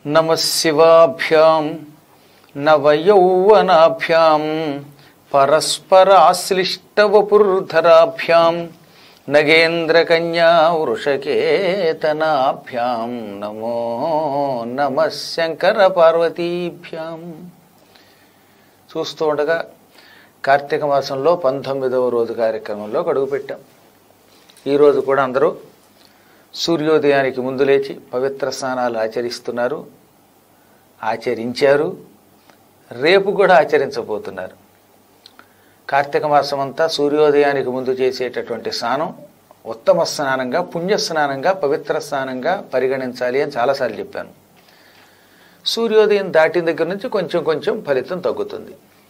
నమ శివాభ్యాం నవయౌవనాభ్యాం పరస్పరాశ్లిష్టవపుర్ధరాభ్యాం నగేంద్రకన్యా వృషకేతనాభ్యాం నమో నమ శంకర పార్వతీభ్యాం చూస్తూ ఉండగా కార్తీక మాసంలో పంతొమ్మిదవ రోజు కార్యక్రమంలో అడుగుపెట్టాం ఈరోజు కూడా అందరూ సూర్యోదయానికి ముందు లేచి పవిత్ర స్నానాలు ఆచరిస్తున్నారు ఆచరించారు రేపు కూడా ఆచరించబోతున్నారు కార్తీక మాసం అంతా సూర్యోదయానికి ముందు చేసేటటువంటి స్నానం ఉత్తమ స్నానంగా పుణ్య స్నానంగా పవిత్ర స్నానంగా పరిగణించాలి అని చాలాసార్లు చెప్పాను సూర్యోదయం దాటిన దగ్గర నుంచి కొంచెం కొంచెం ఫలితం తగ్గుతుంది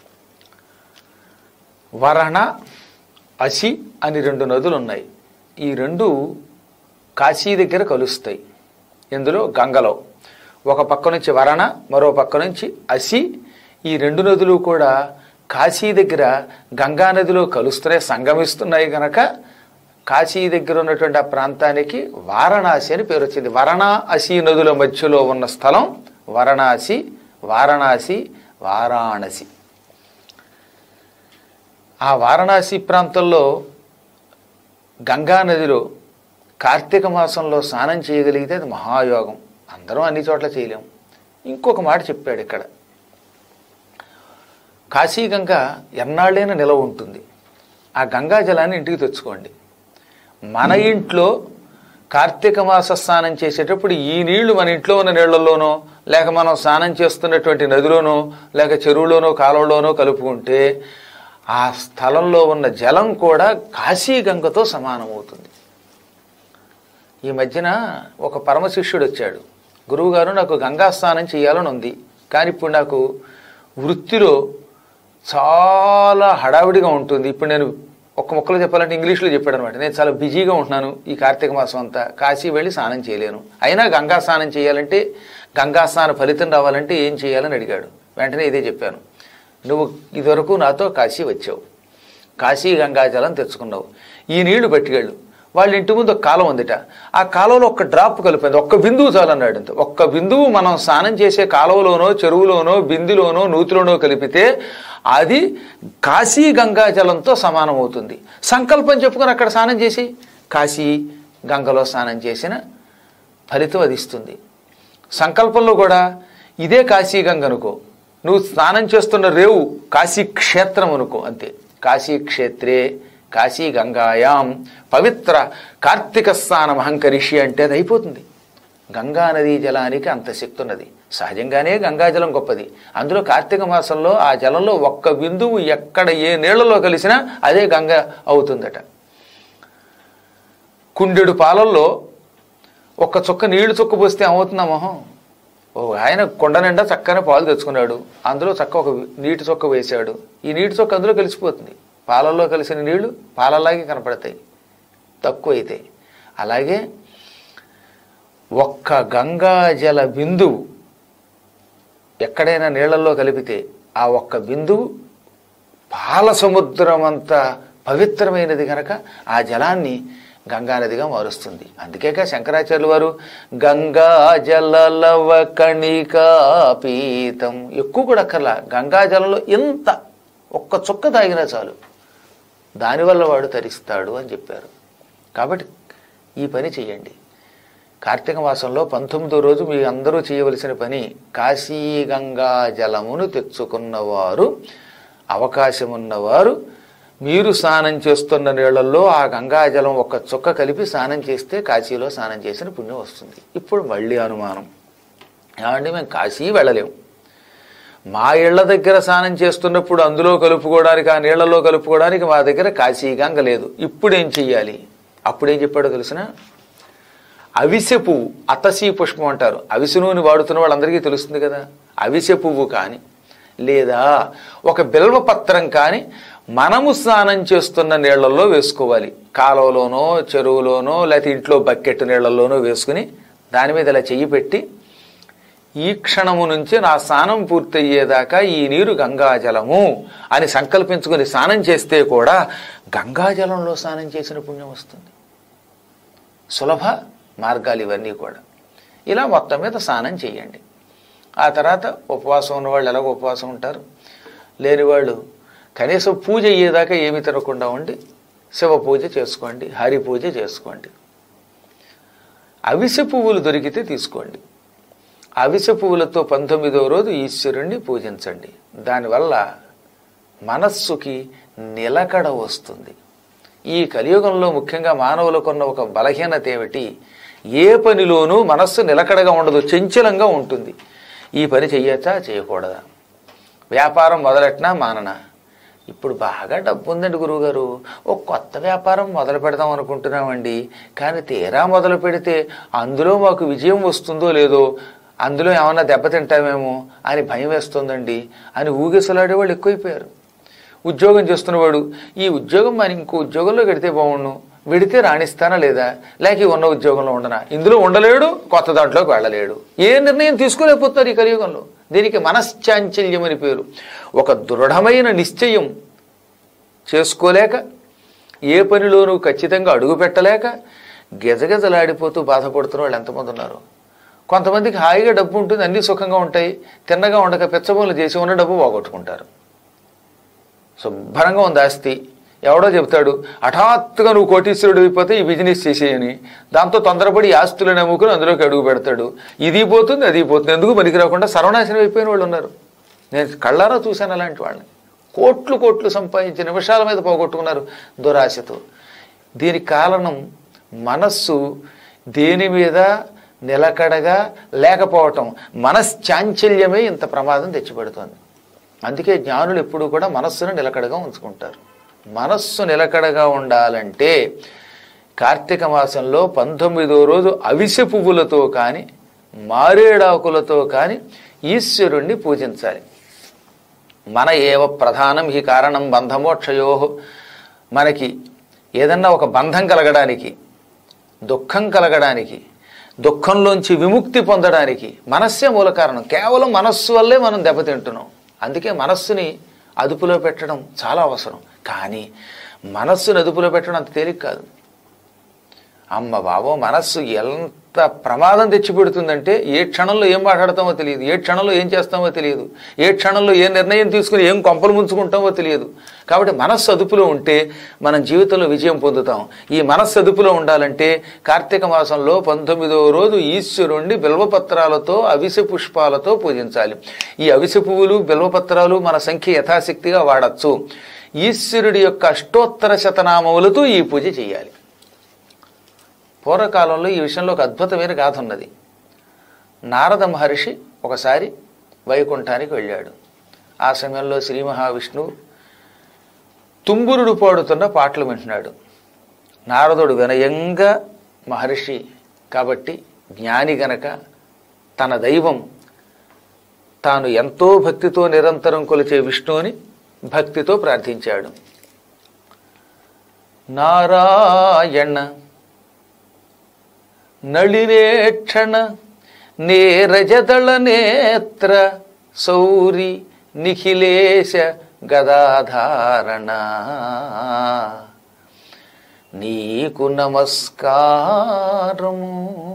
వరణ అసి అని రెండు నదులు ఉన్నాయి ఈ రెండు కాశీ దగ్గర కలుస్తాయి ఇందులో గంగలో ఒక పక్క నుంచి వరణ మరో పక్క నుంచి అసి ఈ రెండు నదులు కూడా కాశీ దగ్గర గంగా నదిలో కలుస్తున్నాయి సంగమిస్తున్నాయి గనక కాశీ దగ్గర ఉన్నటువంటి ఆ ప్రాంతానికి వారణాసి అని పేరు వచ్చింది వరణా అసి నదుల మధ్యలో ఉన్న స్థలం వారణాసి వారణాసి వారాణసి ఆ వారణాసి ప్రాంతంలో గంగా నదిలో కార్తీక మాసంలో స్నానం చేయగలిగితే అది మహాయోగం అందరం అన్ని చోట్ల చేయలేం ఇంకొక మాట చెప్పాడు ఇక్కడ కాశీ గంగ ఎన్నాళ్ళైనా నిలవ ఉంటుంది ఆ గంగా జలాన్ని ఇంటికి తెచ్చుకోండి మన ఇంట్లో కార్తీక మాస స్నానం చేసేటప్పుడు ఈ నీళ్లు మన ఇంట్లో ఉన్న నీళ్లలోనో లేక మనం స్నానం చేస్తున్నటువంటి నదిలోనో లేక చెరువులోనో కాలువలోనో కలుపుకుంటే ఆ స్థలంలో ఉన్న జలం కూడా కాశీ గంగతో సమానమవుతుంది ఈ మధ్యన ఒక పరమశిష్యుడు వచ్చాడు గురువుగారు నాకు గంగా స్నానం చేయాలని ఉంది కానీ ఇప్పుడు నాకు వృత్తిలో చాలా హడావిడిగా ఉంటుంది ఇప్పుడు నేను ఒక్క ముక్కలో చెప్పాలంటే ఇంగ్లీష్లో చెప్పాడు అనమాట నేను చాలా బిజీగా ఉంటున్నాను ఈ కార్తీక మాసం అంతా కాశీ వెళ్ళి స్నానం చేయలేను అయినా గంగా స్నానం చేయాలంటే గంగా స్నాన ఫలితం రావాలంటే ఏం చేయాలని అడిగాడు వెంటనే ఇదే చెప్పాను నువ్వు ఇదివరకు నాతో కాశీ వచ్చావు కాశీ గంగాజలం తెచ్చుకున్నావు ఈ నీళ్లు పట్టుకెళ్ళు వాళ్ళ ఇంటి ముందు ఒక కాలం ఉందిట ఆ కాలంలో ఒక్క డ్రాప్ కలిపింది ఒక్క బిందువు చాలన్నాడు అంతే ఒక్క బిందువు మనం స్నానం చేసే కాలువలోనో చెరువులోనో బిందులోనో నూతిలోనో కలిపితే అది కాశీ గంగాజలంతో సమానం అవుతుంది సంకల్పం చెప్పుకొని అక్కడ స్నానం చేసి కాశీ గంగలో స్నానం చేసిన ఫలితం అది ఇస్తుంది సంకల్పంలో కూడా ఇదే కాశీ గంగ అనుకో నువ్వు స్నానం చేస్తున్న రేవు కాశీ క్షేత్రం అనుకో అంతే కాశీ క్షేత్రే కాశీ గంగాయాం పవిత్ర కార్తీక స్నానం అహంకరిషి అంటే అది అయిపోతుంది గంగా నదీ జలానికి అంత శక్తి ఉన్నది సహజంగానే గంగాజలం గొప్పది అందులో కార్తీక మాసంలో ఆ జలంలో ఒక్క బిందువు ఎక్కడ ఏ నీళ్లలో కలిసినా అదే గంగ అవుతుందట కుండెడు పాలల్లో ఒక్క చుక్క నీళ్లు చుక్క పోస్తే ఏమవుతుందా మొహం ఓ ఆయన కొండ నిండా చక్కనే పాలు తెచ్చుకున్నాడు అందులో చక్క ఒక నీటి చొక్క వేశాడు ఈ నీటి చొక్క అందులో కలిసిపోతుంది పాలల్లో కలిసిన నీళ్లు పాలలాగే కనపడతాయి తక్కువ అయితే అలాగే ఒక్క గంగా జల బిందువు ఎక్కడైనా నీళ్లలో కలిపితే ఆ ఒక్క బిందువు పాల సముద్రం అంత పవిత్రమైనది కనుక ఆ జలాన్ని గంగానదిగా మారుస్తుంది అందుకేక శంకరాచార్యులు వారు గంగా జలలవ కణికాపీతం ఎక్కువ కూడా అక్కర్లా గంగా జలంలో ఇంత ఒక్క చుక్క తాగినా చాలు దానివల్ల వాడు తరిస్తాడు అని చెప్పారు కాబట్టి ఈ పని చేయండి కార్తీక మాసంలో పంతొమ్మిదో రోజు మీ అందరూ చేయవలసిన పని కాశీ గంగా జలమును తెచ్చుకున్నవారు అవకాశం ఉన్నవారు మీరు స్నానం చేస్తున్న నీళ్లలో ఆ గంగాజలం ఒక చుక్క కలిపి స్నానం చేస్తే కాశీలో స్నానం చేసిన పుణ్యం వస్తుంది ఇప్పుడు మళ్ళీ అనుమానం ఏమండి మేము కాశీ వెళ్ళలేము మా ఇళ్ల దగ్గర స్నానం చేస్తున్నప్పుడు అందులో కలుపుకోవడానికి ఆ నీళ్లలో కలుపుకోవడానికి మా దగ్గర కాశీ గంగ లేదు ఇప్పుడు ఏం చెయ్యాలి అప్పుడేం చెప్పాడో తెలిసిన అవిసె పువ్వు అతసీ పుష్పం అంటారు అవిసె నూనె వాడుతున్న వాళ్ళందరికీ తెలుస్తుంది కదా అవిసె పువ్వు కానీ లేదా ఒక బిల్వ పత్రం కానీ మనము స్నానం చేస్తున్న నీళ్లలో వేసుకోవాలి కాలువలోనో చెరువులోనో లేకపోతే ఇంట్లో బకెట్ నీళ్లలోనో వేసుకుని దాని మీద ఇలా చెయ్యి పెట్టి ఈ క్షణము నుంచి నా స్నానం పూర్తయ్యేదాకా ఈ నీరు గంగాజలము అని సంకల్పించుకుని స్నానం చేస్తే కూడా గంగాజలంలో స్నానం చేసిన పుణ్యం వస్తుంది సులభ మార్గాలు ఇవన్నీ కూడా ఇలా మొత్తం మీద స్నానం చేయండి ఆ తర్వాత ఉపవాసం ఉన్నవాళ్ళు ఎలాగో ఉపవాసం ఉంటారు లేని వాళ్ళు కనీసం పూజ అయ్యేదాకా ఏమీ తినకుండా ఉండి శివ పూజ చేసుకోండి హరి పూజ చేసుకోండి అవిసె పువ్వులు దొరికితే తీసుకోండి అవిసె పువ్వులతో పంతొమ్మిదవ రోజు ఈశ్వరుణ్ణి పూజించండి దానివల్ల మనస్సుకి నిలకడ వస్తుంది ఈ కలియుగంలో ముఖ్యంగా మానవులకున్న ఒక బలహీనత ఏమిటి ఏ పనిలోనూ మనస్సు నిలకడగా ఉండదు చంచలంగా ఉంటుంది ఈ పని చెయ్యచ్చా చేయకూడదా వ్యాపారం మొదలెట్టినా మాననా ఇప్పుడు బాగా డబ్బు ఉందండి గురువుగారు ఓ కొత్త వ్యాపారం మొదలు పెడదాం అనుకుంటున్నామండి కానీ తీరా మొదలు పెడితే అందులో మాకు విజయం వస్తుందో లేదో అందులో ఏమన్నా దెబ్బతింటామేమో అని భయం వేస్తుందండి అని ఊగిసలాడే వాళ్ళు ఎక్కువైపోయారు ఉద్యోగం చేస్తున్నవాడు ఈ ఉద్యోగం మరి ఇంకో ఉద్యోగంలో గడితే బాగుండు వెడితే రాణిస్తానా లేదా లేక ఈ ఉన్న ఉద్యోగంలో ఉండనా ఇందులో ఉండలేడు కొత్త దాంట్లోకి వెళ్ళలేడు ఏ నిర్ణయం తీసుకోలేకపోతున్నారు ఈ కలియుగంలో దీనికి మనశ్చాంచల్యం అని పేరు ఒక దృఢమైన నిశ్చయం చేసుకోలేక ఏ పనిలోనూ ఖచ్చితంగా అడుగు పెట్టలేక గెజగెజలాడిపోతూ బాధపడుతున్న వాళ్ళు ఎంతమంది ఉన్నారు కొంతమందికి హాయిగా డబ్బు ఉంటుంది అన్నీ సుఖంగా ఉంటాయి తిన్నగా ఉండక పెచ్చబోలు చేసి ఉన్న డబ్బు పోగొట్టుకుంటారు శుభ్రంగా ఉంది ఆస్తి ఎవడో చెప్తాడు హఠాత్తుగా నువ్వు కోటీశ్వరుడు అయిపోతే ఈ బిజినెస్ చేసేయని దాంతో తొందరపడి ఈ ఆస్తులను అమ్ముకుని అందులోకి అడుగు పెడతాడు ఇది పోతుంది అది పోతుంది ఎందుకు పనికి రాకుండా సర్వనాశనం అయిపోయిన వాళ్ళు ఉన్నారు నేను కళ్ళారా చూశాను అలాంటి వాళ్ళని కోట్లు కోట్లు సంపాదించి నిమిషాల మీద పోగొట్టుకున్నారు దురాశతో దీనికి కారణం మనస్సు దేని మీద నిలకడగా లేకపోవటం మనశ్చాంచల్యమే ఇంత ప్రమాదం తెచ్చిపెడుతోంది అందుకే జ్ఞానులు ఎప్పుడూ కూడా మనస్సును నిలకడగా ఉంచుకుంటారు మనస్సు నిలకడగా ఉండాలంటే కార్తీక మాసంలో పంతొమ్మిదో రోజు అవిసె పువ్వులతో కానీ మారేడాకులతో కానీ ఈశ్వరుణ్ణి పూజించాలి మన ఏవ ప్రధానం ఈ కారణం బంధమోక్షయో మనకి ఏదన్నా ఒక బంధం కలగడానికి దుఃఖం కలగడానికి దుఃఖంలోంచి విముక్తి పొందడానికి మనస్సే మూల కారణం కేవలం మనస్సు వల్లే మనం దెబ్బతింటున్నాం అందుకే మనస్సుని అదుపులో పెట్టడం చాలా అవసరం కానీ మనస్సుని అదుపులో పెట్టడం అంత తేలిక కాదు అమ్మ బాబో మనస్సు ఎంత ప్రమాదం తెచ్చిపెడుతుందంటే ఏ క్షణంలో ఏం మాట్లాడతామో తెలియదు ఏ క్షణంలో ఏం చేస్తామో తెలియదు ఏ క్షణంలో ఏ నిర్ణయం తీసుకుని ఏం కొంపలు ముంచుకుంటామో తెలియదు కాబట్టి మనస్సు అదుపులో ఉంటే మనం జీవితంలో విజయం పొందుతాం ఈ మనస్సు అదుపులో ఉండాలంటే కార్తీక మాసంలో పంతొమ్మిదవ రోజు ఈశ్వరుణ్ణి బిల్వపత్రాలతో అవిసె పుష్పాలతో పూజించాలి ఈ అవిసె పువ్వులు బిల్వపత్రాలు మన సంఖ్య యథాశక్తిగా వాడచ్చు ఈశ్వరుడి యొక్క అష్టోత్తర శతనామములతో ఈ పూజ చేయాలి పూర్వకాలంలో ఈ విషయంలో ఒక అద్భుతమైన గాథ ఉన్నది నారద మహర్షి ఒకసారి వైకుంఠానికి వెళ్ళాడు ఆ సమయంలో శ్రీ మహావిష్ణువు తుంబురుడు పాడుతున్న పాటలు వింటున్నాడు నారదుడు వినయంగా మహర్షి కాబట్టి జ్ఞాని గనక తన దైవం తాను ఎంతో భక్తితో నిరంతరం కొలిచే విష్ణువుని భక్తితో ప్రార్థించాడు నారాయణ నళినేక్షణ నేరజదళ నేత్ర సౌరి నిఖిలేశ గదాధారణ నీకు నమస్కారము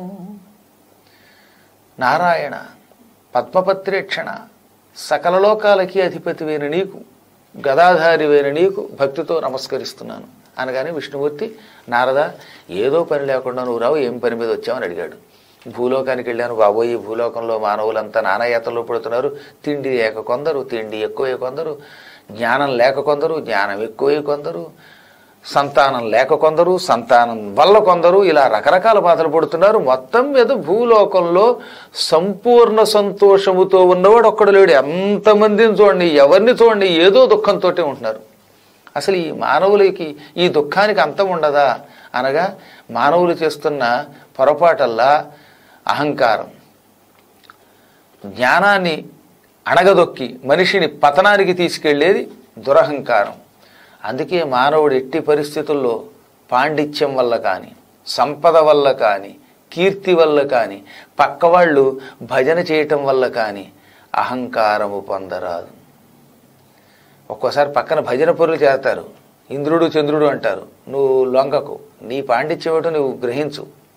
నారాయణ పద్మపత్రేక్షణ సకల లోకాలకి అధిపతివైన నీకు గదాధారివైన నీకు భక్తితో నమస్కరిస్తున్నాను అనగానే విష్ణుమూర్తి నారద ఏదో పని లేకుండా నువ్వు రావు ఏం పని మీద వచ్చావని అడిగాడు భూలోకానికి వెళ్ళాను బాబోయ్ ఈ భూలోకంలో మానవులంతా నానాయాతల్లో పడుతున్నారు తిండి లేక కొందరు తిండి ఎక్కువే కొందరు జ్ఞానం లేక కొందరు జ్ఞానం ఎక్కువే కొందరు సంతానం లేక కొందరు సంతానం వల్ల కొందరు ఇలా రకరకాల బాధలు పడుతున్నారు మొత్తం మీద భూలోకంలో సంపూర్ణ సంతోషముతో ఉన్నవాడు ఒక్కడు లేడు ఎంతమందిని చూడండి ఎవరిని చూడండి ఏదో దుఃఖంతో ఉంటున్నారు అసలు ఈ మానవులకి ఈ దుఃఖానికి అంతం ఉండదా అనగా మానవులు చేస్తున్న పొరపాటల్లా అహంకారం జ్ఞానాన్ని అణగదొక్కి మనిషిని పతనానికి తీసుకెళ్లేది దురహంకారం అందుకే మానవుడు ఎట్టి పరిస్థితుల్లో పాండిత్యం వల్ల కానీ సంపద వల్ల కానీ కీర్తి వల్ల కానీ పక్కవాళ్ళు భజన చేయటం వల్ల కానీ అహంకారము పొందరాదు ఒక్కోసారి పక్కన భజన పరులు చేస్తారు ఇంద్రుడు చంద్రుడు అంటారు నువ్వు లొంగకు నీ పాండిత్యం ఏమిటో నువ్వు గ్రహించు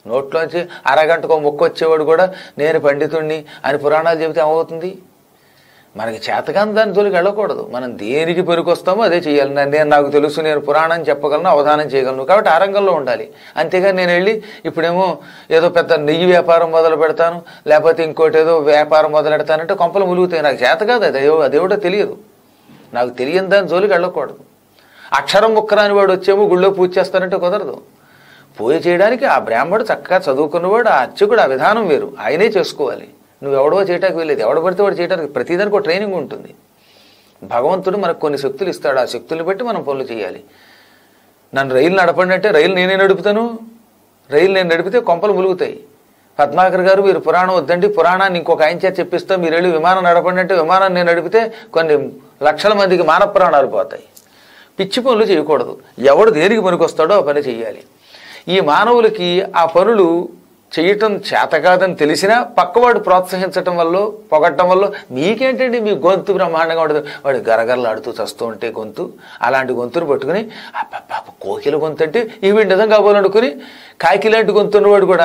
నోట్లోంచి అరగంటకో మొక్కు వచ్చేవాడు కూడా నేను పండితుణ్ణి అని పురాణాలు చెబితే ఏమవుతుంది మనకి చేతకాని దాని జోలికి వెళ్ళకూడదు మనం దేనికి పెరుకొస్తామో అదే చేయాలి నా- నేను నాకు తెలుసు నేను పురాణం చెప్పగలను అవధానం చేయగలను కాబట్టి ఆ రంగంలో ఉండాలి అంతేగాని నేను వెళ్ళి ఇప్పుడేమో ఏదో పెద్ద నెయ్యి వ్యాపారం మొదలు పెడతాను లేకపోతే ఇంకోటి ఏదో వ్యాపారం మొదలు పెడతానంటే కొంపలు ములుగుతాయి నాకు చేత కాదు అది అదేవో అదేవిటో తెలియదు నాకు తెలియని దాని జోలికి వెళ్ళకూడదు అక్షరం ముక్కరాని వాడు వచ్చేమో గుళ్ళో పూజ చేస్తానంటే కుదరదు పూజ చేయడానికి ఆ బ్రాహ్మడు చక్కగా చదువుకున్నవాడు ఆ అర్చకుడు ఆ విధానం వేరు ఆయనే చేసుకోవాలి నువ్వు ఎవడో చేయటానికి వెళ్ళేది ఎవడ పడితే వాడు చేయడానికి ప్రతిదానికి ఒక ట్రైనింగ్ ఉంటుంది భగవంతుడు మనకు కొన్ని శక్తులు ఇస్తాడు ఆ శక్తులు బట్టి మనం పనులు చేయాలి నన్ను రైలు నడపండి అంటే రైలు నేనే నడుపుతాను రైలు నేను నడిపితే కొంపలు ములుగుతాయి పద్మాకర్ గారు మీరు పురాణం వద్దండి పురాణాన్ని ఇంకొక ఆయన చేత చెప్పిస్తాం మీరు వెళ్ళి విమానం నడపండి అంటే విమానం నేను నడిపితే కొన్ని లక్షల మందికి మాన ప్రాణాలు పోతాయి పిచ్చి పనులు చేయకూడదు ఎవడు దేనికి పనికొస్తాడో ఆ పని చేయాలి ఈ మానవులకి ఆ పనులు చేయటం చేత కాదని తెలిసినా పక్కవాడు ప్రోత్సహించటం వల్ల పొగట్టడం వల్ల మీకేంటండి మీ గొంతు బ్రహ్మాండంగా ఉండదు వాడు గరగరలాడుతూ చస్తూ ఉంటే గొంతు అలాంటి గొంతును పట్టుకుని అబ్బబ్బ కోకిల గొంతు అంటే ఇవి నిజం కాబోలనుకుని కాకి లాంటి గొంతు ఉన్నవాడు కూడా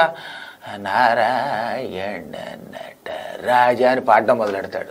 నారాయణ నట రాజా అని పాడడం మొదలెడతాడు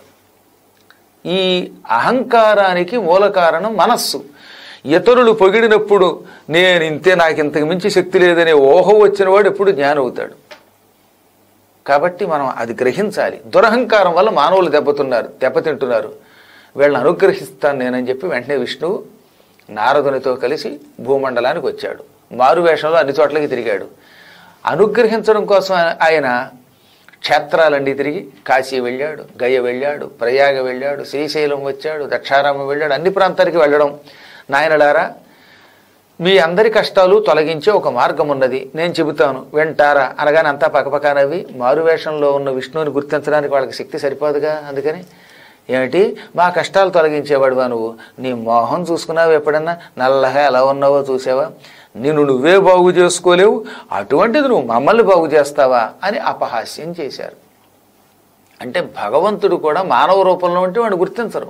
ఈ అహంకారానికి మూల కారణం మనస్సు ఇతరులు పొగిడినప్పుడు నేను ఇంతే నాకు ఇంతకు మించి శక్తి లేదనే ఊహ వచ్చిన వాడు ఎప్పుడు జ్ఞానం అవుతాడు కాబట్టి మనం అది గ్రహించాలి దురహంకారం వల్ల మానవులు దెబ్బతున్నారు దెబ్బతింటున్నారు వీళ్ళని అనుగ్రహిస్తాను నేనని చెప్పి వెంటనే విష్ణువు నారదునితో కలిసి భూమండలానికి వచ్చాడు మారు వేషంలో అన్ని చోట్లకి తిరిగాడు అనుగ్రహించడం కోసం ఆయన క్షేత్రాలన్నీ తిరిగి కాశీ వెళ్ళాడు గయ వెళ్ళాడు ప్రయాగ వెళ్ళాడు శ్రీశైలం వచ్చాడు దక్షారామం వెళ్ళాడు అన్ని ప్రాంతాలకి వెళ్ళడం నాయనలారా మీ అందరి కష్టాలు తొలగించే ఒక మార్గం ఉన్నది నేను చెబుతాను వింటారా అనగానే అంతా పక్కపక్కనవి మారువేషంలో ఉన్న విష్ణువుని గుర్తించడానికి వాళ్ళకి శక్తి సరిపోదుగా అందుకని ఏమిటి మా కష్టాలు తొలగించేవాడువా నువ్వు నీ మోహం చూసుకున్నావు ఎప్పుడన్నా నల్లగా ఎలా ఉన్నావో చూసావా నిన్ను నువ్వే బాగు చేసుకోలేవు అటువంటిది నువ్వు మమ్మల్ని బాగు చేస్తావా అని అపహాస్యం చేశారు అంటే భగవంతుడు కూడా మానవ రూపంలో ఉంటే వాడు గుర్తించరు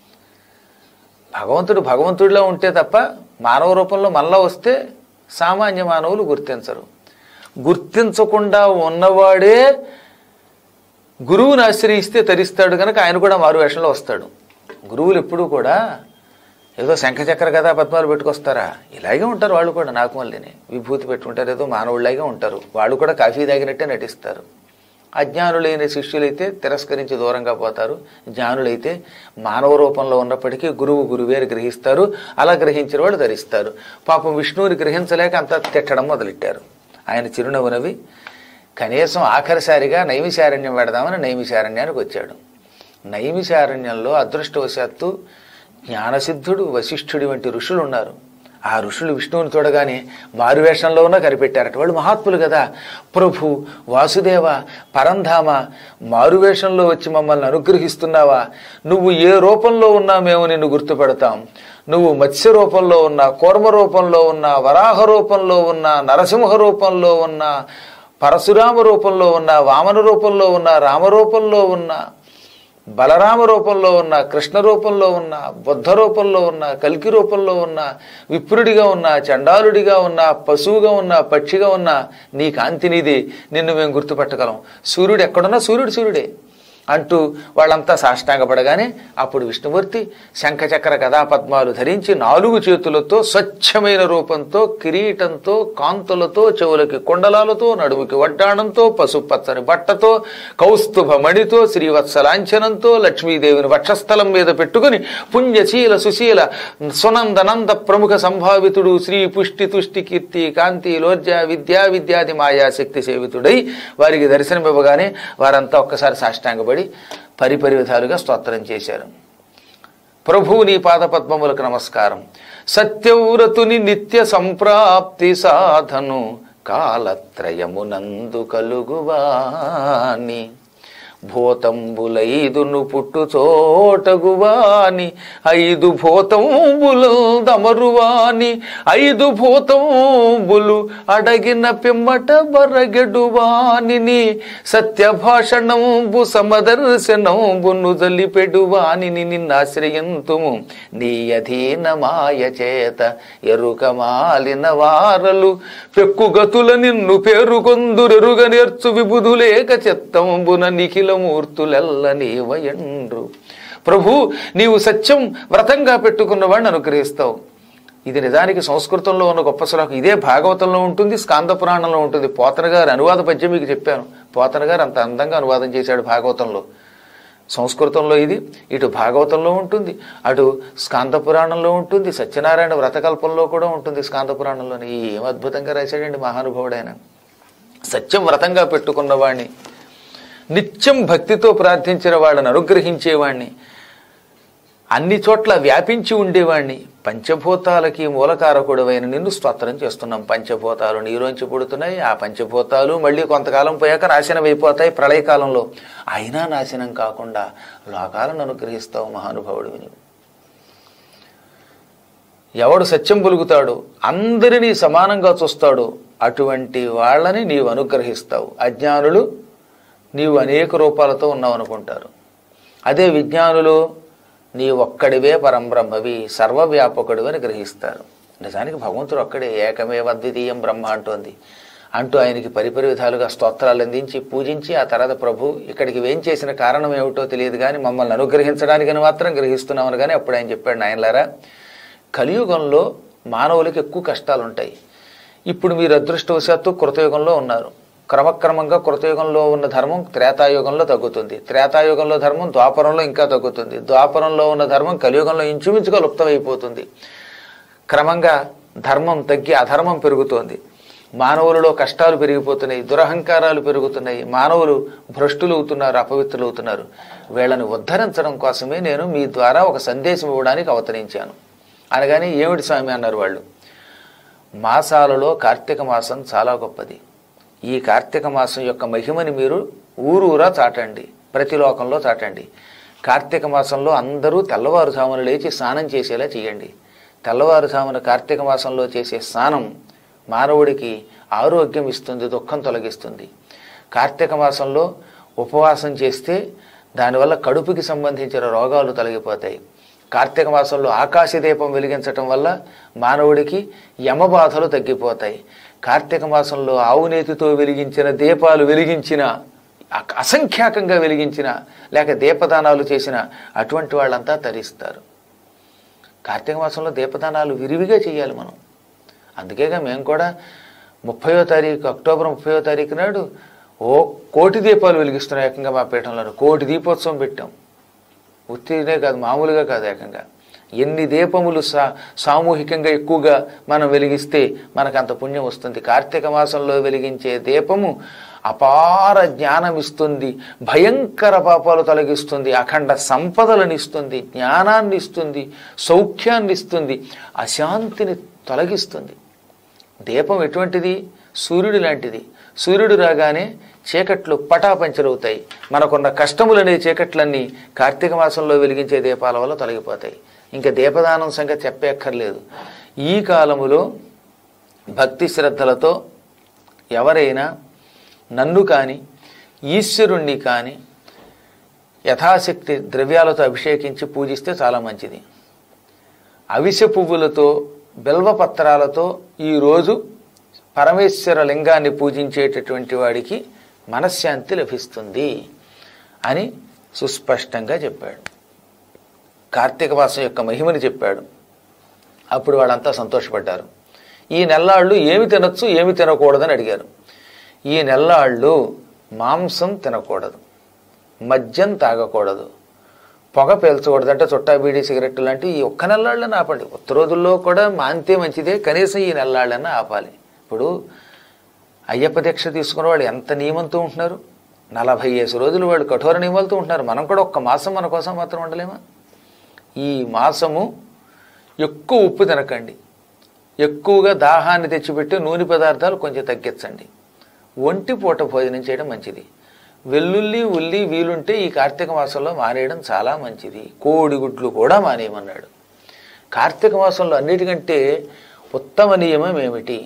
భగవంతుడు భగవంతుడిలో ఉంటే తప్ప మానవ రూపంలో మళ్ళా వస్తే సామాన్య మానవులు గుర్తించరు గుర్తించకుండా ఉన్నవాడే గురువుని ఆశ్రయిస్తే తరిస్తాడు కనుక ఆయన కూడా మారు వేషంలో వస్తాడు గురువులు ఎప్పుడూ కూడా ఏదో శంఖచక్ర కదా పద్మాలు పెట్టుకొస్తారా ఇలాగే ఉంటారు వాళ్ళు కూడా నాకు మళ్ళీనే విభూతి పెట్టుకుంటారు ఏదో మానవుళ్ళలాగే ఉంటారు వాళ్ళు కూడా కాఫీ తాగినట్టే నటిస్తారు అజ్ఞానులైన శిష్యులైతే తిరస్కరించి దూరంగా పోతారు జ్ఞానులైతే మానవ రూపంలో ఉన్నప్పటికీ గురువు గురువేరు గ్రహిస్తారు అలా గ్రహించిన వాళ్ళు ధరిస్తారు పాపం విష్ణువుని గ్రహించలేక అంతా తిట్టడం మొదలెట్టారు ఆయన చిరునవ్వునవి కనీసం ఆఖరిసారిగా నైమిశారణ్యం పెడదామని నైమిశారణ్యానికి వచ్చాడు నైమిశారణ్యంలో అదృష్టవశాత్తు జ్ఞానసిద్ధుడు వశిష్ఠుడి వంటి ఋషులు ఉన్నారు ఆ ఋషులు విష్ణువుని చూడగానే మారువేషంలో ఉన్న కనిపెట్టారట వాళ్ళు మహాత్ములు కదా ప్రభు వాసుదేవ పరంధామ మారువేషంలో వచ్చి మమ్మల్ని అనుగ్రహిస్తున్నావా నువ్వు ఏ రూపంలో ఉన్నా మేము నిన్ను గుర్తుపెడతాం నువ్వు మత్స్య రూపంలో ఉన్నా కూర్మ రూపంలో ఉన్నా వరాహ రూపంలో ఉన్నా నరసింహ రూపంలో ఉన్నా పరశురామ రూపంలో ఉన్న వామన రూపంలో ఉన్న రామరూపంలో ఉన్న బలరామ రూపంలో ఉన్న కృష్ణ రూపంలో ఉన్న బుద్ధ రూపంలో ఉన్న కల్కి రూపంలో ఉన్న విప్రుడిగా ఉన్న చండాలుడిగా ఉన్న పశువుగా ఉన్న పక్షిగా ఉన్న నీ కాంతి నీది నిన్ను మేము గుర్తుపట్టగలం సూర్యుడు ఎక్కడున్నా సూర్యుడు సూర్యుడే అంటూ వాళ్ళంతా సాష్టాంగపడగానే అప్పుడు విష్ణుమూర్తి శంఖచక్ర గదా పద్మాలు ధరించి నాలుగు చేతులతో స్వచ్ఛమైన రూపంతో కిరీటంతో కాంతులతో చెవులకి కుండలాలతో నడుముకి వడ్డాణంతో పసుపచ్చని బట్టతో కౌస్తుభ మణితో శ్రీవత్సలాంఛనంతో లక్ష్మీదేవిని వక్షస్థలం మీద పెట్టుకుని పుణ్యశీల సుశీల సునందనంద ప్రముఖ సంభావితుడు శ్రీ పుష్టి తుష్టి కీర్తి కాంతి లోర్జ విద్యా విద్యాది మాయాశక్తి సేవితుడై వారికి దర్శనమివ్వగానే వారంతా ఒక్కసారి సాష్టాంగపడి పరిపరి విధాలుగా స్తోత్రం చేశారు ప్రభువు నీ పాదపద్మములకు నమస్కారం సత్యవ్రతుని నిత్య సంప్రాప్తి సాధను కాలత్రయమునందు కలుగువాని భూతంబులైదును పుట్టు చోటగువాని ఐదు భూతంబులు దమరువాని ఐదు భూతంబులు అడగిన పిమ్మట బరగెడువానిని సత్యభాషణంబు సమదర్శనంబును జలిపెడువానిని నిన్నాశ్రయంతుము నీ అధీనమాయ చేత ఎరుక మాలిన వారలు పెక్కుగతుల నిన్ను పేరుకొందురెరుగ నేర్చు విబుధులేక చిత్తంబున నిఖిలమూర్తులెల్ల నీవయండ్రు ప్రభు నీవు సత్యం వ్రతంగా పెట్టుకున్నవాడిని అనుగ్రహిస్తావు ఇది నిజానికి సంస్కృతంలో ఉన్న గొప్ప శ్లోకం ఇదే భాగవతంలో ఉంటుంది స్కాంద పురాణంలో ఉంటుంది పోతన గారు అనువాద పద్యం మీకు చెప్పాను పోతన గారు అంత అందంగా అనువాదం చేశాడు భాగవతంలో సంస్కృతంలో ఇది ఇటు భాగవతంలో ఉంటుంది అటు స్కాంద పురాణంలో ఉంటుంది సత్యనారాయణ వ్రతకల్పంలో కూడా ఉంటుంది స్కాంద పురాణంలోని ఏం అద్భుతంగా రాశాడండి మహానుభావుడైన సత్యం వ్రతంగా పెట్టుకున్నవాణ్ణి నిత్యం భక్తితో ప్రార్థించిన వాళ్ళని అనుగ్రహించేవాణ్ణి అన్ని చోట్ల వ్యాపించి ఉండేవాణ్ణి పంచభూతాలకి మూలకారకుడవైన నిన్ను స్తోత్రం చేస్తున్నాం పంచభూతాలు నీలోంచి పుడుతున్నాయి ఆ పంచభూతాలు మళ్ళీ కొంతకాలం పోయాక నాశనం అయిపోతాయి ప్రళయకాలంలో అయినా నాశనం కాకుండా లోకాలను అనుగ్రహిస్తావు మహానుభావుడు నీవు ఎవడు సత్యం పలుకుతాడు అందరినీ సమానంగా చూస్తాడు అటువంటి వాళ్ళని నీవు అనుగ్రహిస్తావు అజ్ఞానులు నీవు అనేక రూపాలతో ఉన్నావు అనుకుంటారు అదే విజ్ఞానులు నీ ఒక్కడివే పరంబ్రహ్మవి సర్వవ్యాపకుడు అని గ్రహిస్తారు నిజానికి భగవంతుడు ఒక్కడే ఏకమేవ అద్వితీయం బ్రహ్మ అంటోంది అంటూ ఆయనకి పరిపరి విధాలుగా స్తోత్రాలు అందించి పూజించి ఆ తర్వాత ప్రభు ఇక్కడికి వేం చేసిన కారణం ఏమిటో తెలియదు కానీ మమ్మల్ని అనుగ్రహించడానికని మాత్రం గ్రహిస్తున్నామని కానీ అప్పుడు ఆయన చెప్పాడు నాయనలారా కలియుగంలో మానవులకి ఎక్కువ కష్టాలు ఉంటాయి ఇప్పుడు మీరు అదృష్టవశాత్తు కృతయుగంలో ఉన్నారు క్రమక్రమంగా కృతయుగంలో ఉన్న ధర్మం త్రేతాయుగంలో తగ్గుతుంది త్రేతాయుగంలో ధర్మం ద్వాపరంలో ఇంకా తగ్గుతుంది ద్వాపరంలో ఉన్న ధర్మం కలియుగంలో ఇంచుమించుగా లుప్తమైపోతుంది క్రమంగా ధర్మం తగ్గి అధర్మం పెరుగుతోంది మానవులలో కష్టాలు పెరిగిపోతున్నాయి దురహంకారాలు పెరుగుతున్నాయి మానవులు భ్రష్టులు అవుతున్నారు అపవిత్రులు అవుతున్నారు వీళ్ళని ఉద్ధరించడం కోసమే నేను మీ ద్వారా ఒక సందేశం ఇవ్వడానికి అవతరించాను అనగానే ఏమిటి స్వామి అన్నారు వాళ్ళు మాసాలలో కార్తీక మాసం చాలా గొప్పది ఈ కార్తీక మాసం యొక్క మహిమని మీరు ఊరూరా చాటండి ప్రతి లోకంలో చాటండి కార్తీక మాసంలో అందరూ తెల్లవారుజామున లేచి స్నానం చేసేలా చేయండి తెల్లవారుజామున కార్తీక మాసంలో చేసే స్నానం మానవుడికి ఆరోగ్యం ఇస్తుంది దుఃఖం తొలగిస్తుంది కార్తీక మాసంలో ఉపవాసం చేస్తే దానివల్ల కడుపుకి సంబంధించిన రోగాలు తొలగిపోతాయి కార్తీక మాసంలో ఆకాశ దీపం వెలిగించటం వల్ల మానవుడికి యమబాధలు తగ్గిపోతాయి కార్తీక మాసంలో ఆవు నేతితో వెలిగించిన దీపాలు వెలిగించిన అ- అసంఖ్యాకంగా వెలిగించిన లేక దీపదానాలు చేసిన అటువంటి వాళ్ళంతా తరిస్తారు కార్తీక మాసంలో దీపదానాలు విరివిగా చేయాలి మనం అందుకేగా మేము కూడా ముప్పయో తారీఖు అక్టోబర్ ముప్పయో తారీఖు నాడు ఓ కోటి దీపాలు వెలిగిస్తున్నాం ఏకంగా మా పీఠంలో కోటి దీపోత్సవం పెట్టాం ఉత్తినే కాదు మామూలుగా కాదు ఏకంగా ఎన్ని దీపములు సా సామూహికంగా ఎక్కువగా మనం వెలిగిస్తే మనకు అంత పుణ్యం వస్తుంది కార్తీక మాసంలో వెలిగించే దీపము అపార జ్ఞానం ఇస్తుంది భయంకర పాపాలు తొలగిస్తుంది అఖండ సంపదలను ఇస్తుంది జ్ఞానాన్ని ఇస్తుంది సౌఖ్యాన్ని ఇస్తుంది అశాంతిని తొలగిస్తుంది దీపం ఎటువంటిది సూర్యుడు లాంటిది సూర్యుడు రాగానే చీకట్లు పటాపంచలవుతాయి మనకున్న కష్టములనే చీకట్లన్నీ కార్తీక మాసంలో వెలిగించే దీపాల వల్ల తొలగిపోతాయి ఇంకా దీపదానం సంగతి చెప్పక్కర్లేదు ఈ కాలములో భక్తి శ్రద్ధలతో ఎవరైనా నన్ను కానీ ఈశ్వరుణ్ణి కానీ యథాశక్తి ద్రవ్యాలతో అభిషేకించి పూజిస్తే చాలా మంచిది అవిసె పువ్వులతో బిల్వపత్రాలతో ఈరోజు పరమేశ్వర లింగాన్ని పూజించేటటువంటి వాడికి మనశ్శాంతి లభిస్తుంది అని సుస్పష్టంగా చెప్పాడు కార్తీక మాసం యొక్క మహిమని చెప్పాడు అప్పుడు వాళ్ళంతా సంతోషపడ్డారు ఈ నెల్లాళ్ళు ఏమి తినొచ్చు ఏమి తినకూడదని అడిగారు ఈ నెల్లాళ్ళు మాంసం తినకూడదు మద్యం తాగకూడదు పొగ పీల్చకూడదు అంటే చుట్టా బీడీ సిగరెట్ లాంటి ఈ ఒక్క నెల్లాళ్ళని ఆపండి ఉత్త రోజుల్లో కూడా మాంతే మంచిదే కనీసం ఈ నెల్లాళ్ళని ఆపాలి ఇప్పుడు అయ్యప్ప దీక్ష తీసుకున్న వాళ్ళు ఎంత నియమంతో ఉంటున్నారు నలభై ఐదు రోజులు వాళ్ళు కఠోర నియమాలతో ఉంటున్నారు మనం కూడా ఒక్క మాసం మన కోసం మాత్రం ఉండలేమా ఈ మాసము ఎక్కువ ఉప్పు తినకండి ఎక్కువగా దాహాన్ని తెచ్చిపెట్టి నూనె పదార్థాలు కొంచెం తగ్గించండి ఒంటి పూట భోజనం చేయడం మంచిది వెల్లుల్లి ఉల్లి వీలుంటే ఈ కార్తీక మాసంలో మానేయడం చాలా మంచిది కోడిగుడ్లు కూడా మానేయమన్నాడు కార్తీక మాసంలో అన్నిటికంటే ఉత్తమ నియమం ఏమిటి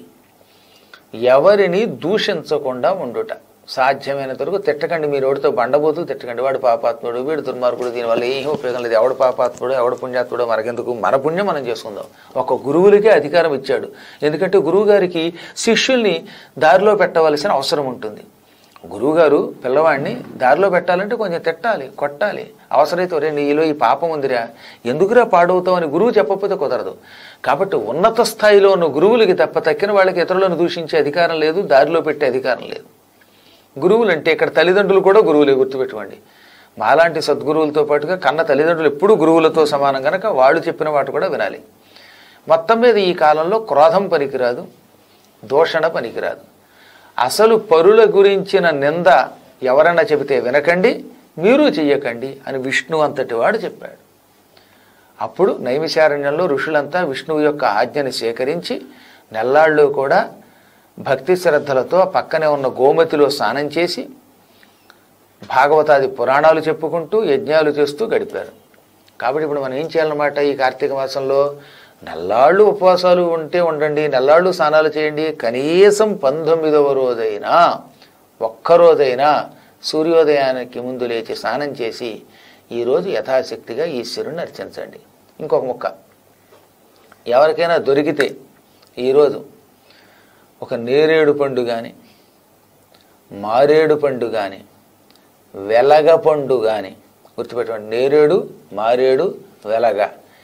ఎవరిని దూషించకుండా ఉండుట సాధ్యమైనంత వరకు తిట్టకండి మీరు ఎవడితో బండబోతూ తిట్టకండి వాడు పాపాత్ముడు వీడు దుర్మార్గుడు దీనివల్ల ఏం ఉపయోగం లేదు ఎవడు పాపాత్ముడు ఎవడు పుణ్యాత్ముడో మనకెందుకు మన పుణ్యం మనం చేసుకుందాం ఒక గురువులకే అధికారం ఇచ్చాడు ఎందుకంటే గురువు గారికి శిష్యుల్ని దారిలో పెట్టవలసిన అవసరం ఉంటుంది గురువుగారు పిల్లవాడిని దారిలో పెట్టాలంటే కొంచెం తిట్టాలి కొట్టాలి అవసరమైతే ఒరే నీలో ఈ పాపం ఉందిరా ఎందుకురా పాడవుతావు అని గురువు చెప్పకపోతే కుదరదు కాబట్టి ఉన్నత స్థాయిలో ఉన్న గురువులకి తప్ప తక్కిన వాళ్ళకి ఇతరులను దూషించే అధికారం లేదు దారిలో పెట్టే అధికారం లేదు గురువులు అంటే ఇక్కడ తల్లిదండ్రులు కూడా గురువులే గుర్తుపెట్టుకోండి మాలాంటి సద్గురువులతో పాటుగా కన్న తల్లిదండ్రులు ఎప్పుడూ గురువులతో సమానం కనుక వాళ్ళు చెప్పిన వాటి కూడా వినాలి మొత్తం మీద ఈ కాలంలో క్రోధం పనికిరాదు దూషణ పనికిరాదు అసలు పరుల గురించిన నింద ఎవరన్నా చెబితే వినకండి మీరు చెయ్యకండి అని విష్ణు అంతటి వాడు చెప్పాడు అప్పుడు నైమిశారణ్యంలో ఋషులంతా విష్ణువు యొక్క ఆజ్ఞని సేకరించి నెల్లాళ్ళు కూడా భక్తి శ్రద్ధలతో పక్కనే ఉన్న గోమతిలో స్నానం చేసి భాగవతాది పురాణాలు చెప్పుకుంటూ యజ్ఞాలు చేస్తూ గడిపారు కాబట్టి ఇప్పుడు మనం ఏం చేయాలన్నమాట ఈ కార్తీక మాసంలో నెల్లాళ్ళు ఉపవాసాలు ఉంటే ఉండండి నెల్లాళ్ళు స్నానాలు చేయండి కనీసం పంతొమ్మిదవ రోజైనా ఒక్కరోజైనా సూర్యోదయానికి ముందు లేచి స్నానం చేసి ఈరోజు యథాశక్తిగా ఈశ్వరుని అర్చించండి ఇంకొక ముక్క ఎవరికైనా దొరికితే ఈరోజు ఒక నేరేడు పండు కానీ మారేడు పండు కానీ వెలగ పండు కానీ గుర్తుపెట్టుకోండి నేరేడు మారేడు వెలగ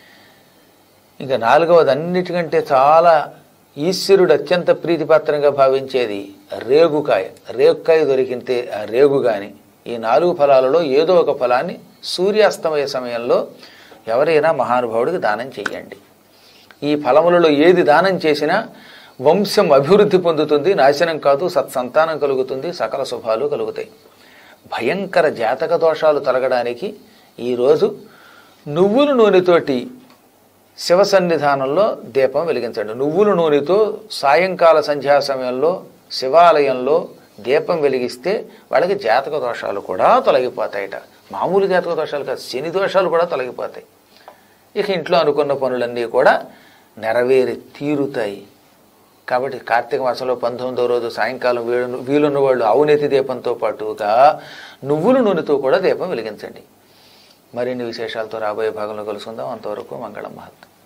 ఇంకా నాలుగవది అన్నిటికంటే చాలా ఈశ్వరుడు అత్యంత ప్రీతిపాత్రంగా భావించేది రేగుకాయ రేగుకాయ దొరికితే ఆ రేగు కానీ ఈ నాలుగు ఫలాలలో ఏదో ఒక ఫలాన్ని సూర్యాస్తమయ సమయంలో ఎవరైనా మహానుభావుడికి దానం చెయ్యండి ఈ ఫలములలో ఏది దానం చేసినా వంశం అభివృద్ధి పొందుతుంది నాశనం కాదు సత్సంతానం కలుగుతుంది సకల శుభాలు కలుగుతాయి భయంకర జాతక దోషాలు తొలగడానికి ఈరోజు నువ్వుల నూనెతోటి శివ సన్నిధానంలో దీపం వెలిగించండి నువ్వుల నూనెతో సాయంకాల సంధ్యా సమయంలో శివాలయంలో దీపం వెలిగిస్తే వాళ్ళకి జాతక దోషాలు కూడా తొలగిపోతాయట మామూలు జాతక దోషాలు కాదు శని దోషాలు కూడా తొలగిపోతాయి ఇక ఇంట్లో అనుకున్న పనులన్నీ కూడా నెరవేరి తీరుతాయి కాబట్టి కార్తీక మాసంలో పంతొమ్మిదో రోజు సాయంకాలం వీలు వీలున్న వాళ్ళు అవినీతి దీపంతో పాటుగా నువ్వుల నూనెతో కూడా దీపం వెలిగించండి మరిన్ని విశేషాలతో రాబోయే భాగంలో కలుసుకుందాం అంతవరకు మంగళం మహత్వం